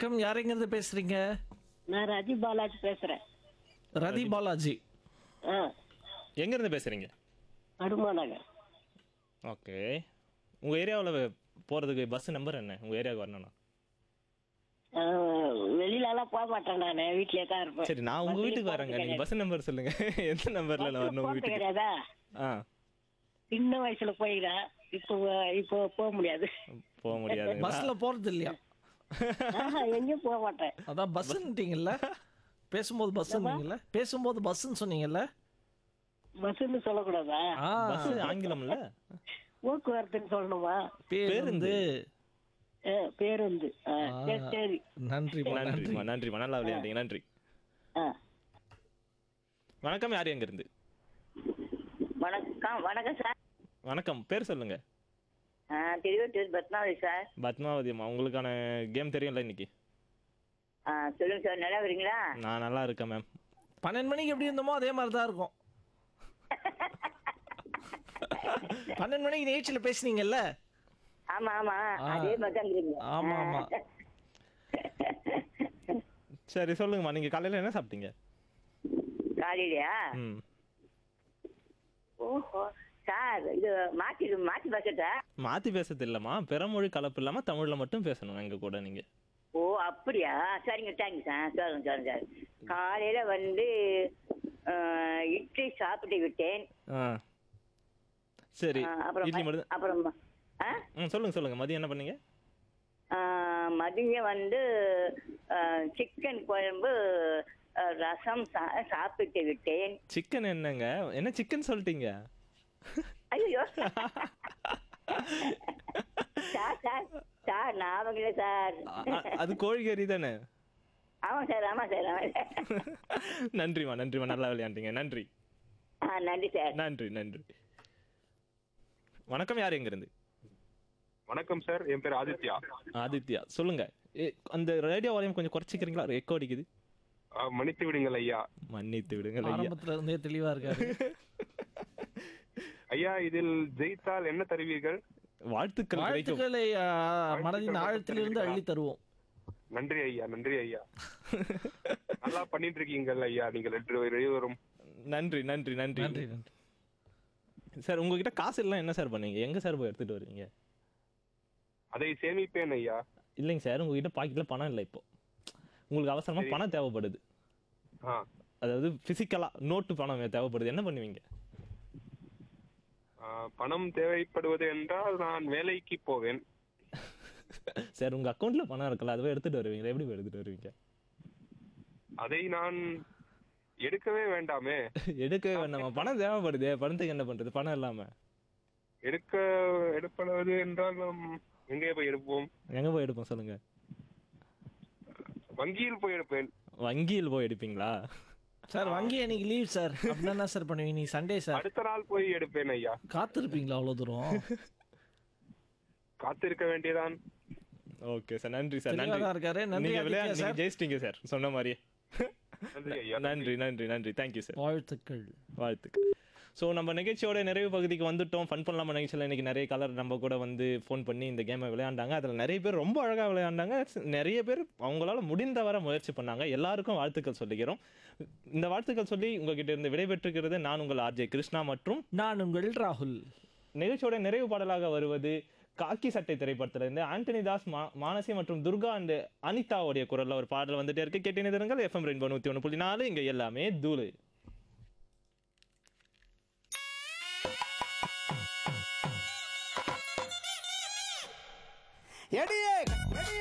வணக்கம் யாரெங்கிறது பேசுறீங்க நான் ரஜி பாலாஜி பேசுறேன் ரதி பாலாஜி ஆ எங்க இருந்து பேசுறீங்க அடுமா நகர் ஓகே உங்க ஏரியாவில் போறதுக்கு பஸ் நம்பர் என்ன உங்க ஏரியாவுக்கு வரணும்னா ஆ, வெளியில எல்லாம் போக மாட்டேன் நானு வீட்லயே தான் இருப்பேன் சரி நான் உங்க வீட்டுக்கு வரேங்க நீங்க பஸ் நம்பர் சொல்லுங்க எந்த நம்பர்ல நான் வரணும் உங்க போறது வீட்டுக்கு கிடையாதா ஆ சின்ன வயசுல போயிக்கிறேன் இப்போ இப்போ போக முடியாது போக முடியாதுங்க பஸ்ல போறது இல்லையா ஆஹா, எங்கேயும் போக மாட்டேன் அதான் பஸ்ன்னுட்டீங்கல்ல பேசும்போது பஸ்ஸுன்னீங்கல்ல பேசும்போது பஸ்ன்னு சொன்னீங்கல்ல பஸ்ன்னு சொல்லக்கூடாதா ஆ பஸ் ஆங்கிலம்ல போக்குவரத்துன்னு சொல்லணுமா பேருந்து ஆ, பேருந்து ஆ, சரி சரி நன்றி நன்றி நன்றிம்மா நன்றிம்மா நல்லா விளையாண்டீங்க நன்றி ஆ வணக்கம் யார் எங்க இருந்து வணக்கம் வணக்கம் சார் வணக்கம் பேர் சொல்லுங்க ஆ, திருவட்டூர் பத்மாவதி சார் பத்மாவதி அம்மா உங்களுக்கான கேம் தெரியும்ல இன்னைக்கு ஆ, சொல்லுங்க சார் நல்லா வரீங்களா நான் நல்லா இருக்கேன் மேம் பன்னெண்டு மணிக்கு எப்படி இருந்தோமோ அதே மாதிரி தான் இருக்கும் பன்னெண்டு மணிக்கு நிகழ்ச்சியில் பேசுனீங்கல்ல ஆமா ஆமா ஆ. அதே மாதிரி தான் இருக்கீங்க ஆமா, ஆமா. சரி சொல்லுங்கம்மா நீங்க காலையில என்ன சாப்பிட்டீங்க காலையிலயா ம் ஓஹோ சார் இது மாத்தி மாத்தி பேசட்டா மாத்தி பேசுறது இல்லம்மா பிறமொழி கலப்பு இல்லாம தமிழ்ல மட்டும் பேசணும் எங்க கூட நீங்க ஓ அப்படியா சரிங்க தேங்க்ஸ் சார் சொல்லுங்க சொல்லுங்க சார் காலையில வந்து ஆ, இட்லி சாப்பிட்டு விட்டேன் ஆ சரி ஆ, அப்புறம் இட்லி ம- மட்டும் அப்புறம் ஆ ம் சொல்லுங்க சொல்லுங்க மதியம் என்ன பண்ணீங்க ஆ, மதியம் வந்து சிக்கன் குழம்பு ஆ, ரசம் சா- சாப்பிட்டு விட்டேன் சிக்கன் என்னங்க என்ன சிக்கன் சொல்லிட்டீங்க ஐயோ சார் சார் சார் ஞாபகம் இல்லை சார் அ- அ- அது கோழிக்கறி தானே ஆமாம் சார் ஆமாம் சார் ஆமாம் சார் நன்றிம்மா நன்றிம்மா நல்லா விளையாண்டீங்க நன்றி ஆ நன்றி சார் நன்றி நன்றி வணக்கம் யார் எங்க இருந்து வணக்கம் சார் என் பேர் ஆதித்யா ஆதித்யா சொல்லுங்க ஏ, அந்த ரேடியோ வால்யூம் கொஞ்சம் குறைச்சிக்கிறீங்களா எக்கோ அடிக்குது ஆ, மன்னித்து விடுங்கள் ஐயா மன்னித்து விடுங்கள் ஐயா ஆரம்பத்துல இருந்தே தெளிவா இருக்காரு ஐயா இதில் ஜெயித்தால் என்ன தருவீர்கள் வாழ்த்துக்கள் கிடைக்கும் வாழ்த்துக்களை ஆ, மனதின் ஆழத்திலிருந்து அள்ளி தருவோம் நன்றி ஐயா நன்றி ஐயா நல்லா பண்ணிட்டு இருக்கீங்கள் ஐயா நீங்கள் ரெண்டு இருவரும் நன்றி நன்றி நன்றி நன்றி நன்றி சார் உங்ககிட்ட காசு எல்லாம் என்ன சார் பண்ணுவீங்க எங்க சார் போய் எடுத்துட்டு வருவீங்க அதை சேமிப்பேன் ஐயா இல்லைங்க சார் உங்ககிட்ட பாக்கெட்ல பணம் இல்லை இப்போ உங்களுக்கு அவசரமா பணம் தேவைப்படுது ஆ அதாவது பிசிக்கலா நோட்டு பணம் தேவைப்படுது என்ன பண்ணுவீங்க ஆ, பணம் தேவைப்படுவது என்றால் நான் வேலைக்கு போவேன் சார் உங்க அக்கௌண்ட்ல பணம் இருக்குல்ல அதுவே எடுத்துட்டு வருவீங்க எப்படி போய் எடுத்துட்டு வருவீங்க அதை நான் எடுக்கவே வேண்டாமே எடுக்கவே வேண்டாமா பணம் தேவைப்படுது பணத்துக்கு என்ன பண்றது பணம் இல்லாம எடுக்க எடுப்படுவது என்றால் நாம் எங்கே போய் எடுப்போம் எங்க போய் எடுப்போம் சொல்லுங்க வங்கியில் போய் எடுப்பேன் வங்கியில் போய் எடுப்பீங்களா சார் வங்கி அன்னைக்கு லீவ் சார் அப்படின்னா என்ன சார் பண்ணுவீங்க நீ சண்டே சார் அடுத்த நாள் போய் எடுப்பேன் ஐயா காத்திருப்பீங்களா அவ்வளவு தூரம் காத்திருக்க வேண்டியதான் ஓகே சார் நன்றி சார் தெளிவா நன்றி தான் இருக்காரு. நன்றி நீங்க ஆதித்யா விளையாடு சார். நீங்க ஜெயிச்சிட்டீங்க சார் சொன்ன மாதிரி நன்றி ஐயா நன்றி நன்றி நன்றி தேங்க்யூ சார் வாழ்த்துக்கள் வாழ்த்துக்கள் ஸோ நம்ம நிகழ்ச்சியோட நிறைவு பகுதிக்கு வந்துட்டோம் ஃபன் பண்ணலாமா நிகழ்ச்சியில் இன்னைக்கு நிறைய கலர் நம்ம கூட வந்து ஃபோன் பண்ணி இந்த கேமை விளையாண்டாங்க அதில் நிறைய பேர் ரொம்ப அழகாக விளையாண்டாங்க நிறைய பேர் அவங்களால முடிந்தவரை முயற்சி பண்ணாங்க எல்லாருக்கும் வாழ்த்துக்கள் சொல்லிக்கிறோம் இந்த வாழ்த்துக்கள் சொல்லி உங்ககிட்ட இருந்து விடைபெற்றுக்கிறது நான் உங்கள் ஆர்ஜே கிருஷ்ணா மற்றும் நான் உங்கள் ராகுல் நிகழ்ச்சியோட நிறைவு பாடலாக வருவது காக்கி சட்டை திரைப்படத்துல இருந்து ஆண்டனி தாஸ் மா மானசி மற்றும் துர்கா அண்ட் அனிதாவுடைய குரல்ல ஒரு பாடல் வந்துட்டே இருக்கு கேட்டினதுங்கள் எஃப்எம் ரெயின்போ நூற்றி ஒன்று புள்ளி நாலு இங்கே எல்லாமே தூளு எடியே